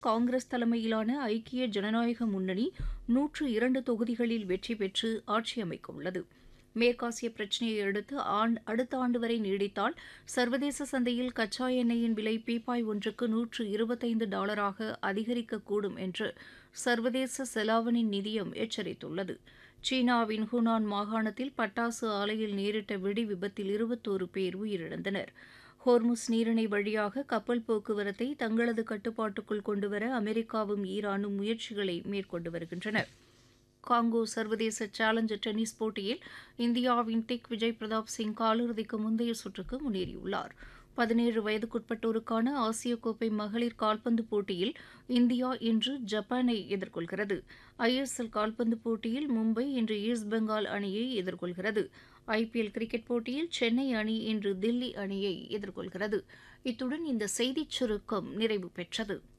காங்கிரஸ் தலைமையிலான ஐக்கிய ஜனநாயக முன்னணி நூற்று இரண்டு தொகுதிகளில் வெற்றி பெற்று ஆட்சி அமைக்க உள்ளது மேற்காசிய பிரச்சினையை அடுத்து ஆண் அடுத்த ஆண்டு வரை நீடித்தால் சர்வதேச சந்தையில் கச்சா எண்ணெயின் விலை பீப்பாய் ஒன்றுக்கு நூற்று இருபத்தைந்து டாலராக அதிகரிக்கக்கூடும் என்று சர்வதேச செலாவணி நிதியம் எச்சரித்துள்ளது சீனாவின் ஹூனான் மாகாணத்தில் பட்டாசு ஆலையில் நேரிட்ட வெடி விபத்தில் இருபத்தோரு பேர் உயிரிழந்தனர் ஹோர்முஸ் நீரிணை வழியாக கப்பல் போக்குவரத்தை தங்களது கட்டுப்பாட்டுக்குள் கொண்டுவர அமெரிக்காவும் ஈரானும் முயற்சிகளை மேற்கொண்டு வருகின்றன காங்கோ சர்வதேச சேலஞ்சர் டென்னிஸ் போட்டியில் இந்தியாவின் திக் விஜய் பிரதாப் சிங் காலிறுதிக்கு முந்தைய சுற்றுக்கு முன்னேறியுள்ளார் பதினேழு வயதுக்குட்பட்டோருக்கான ஆசிய கோப்பை மகளிர் கால்பந்து போட்டியில் இந்தியா இன்று ஜப்பானை எதிர்கொள்கிறது ஐஎஸ்எல் கால்பந்து போட்டியில் மும்பை இன்று ஈஸ்ட் பெங்கால் அணியை எதிர்கொள்கிறது ஐபிஎல் கிரிக்கெட் போட்டியில் சென்னை அணி இன்று தில்லி அணியை எதிர்கொள்கிறது இத்துடன் இந்த செய்திச் சுருக்கம் நிறைவு பெற்றது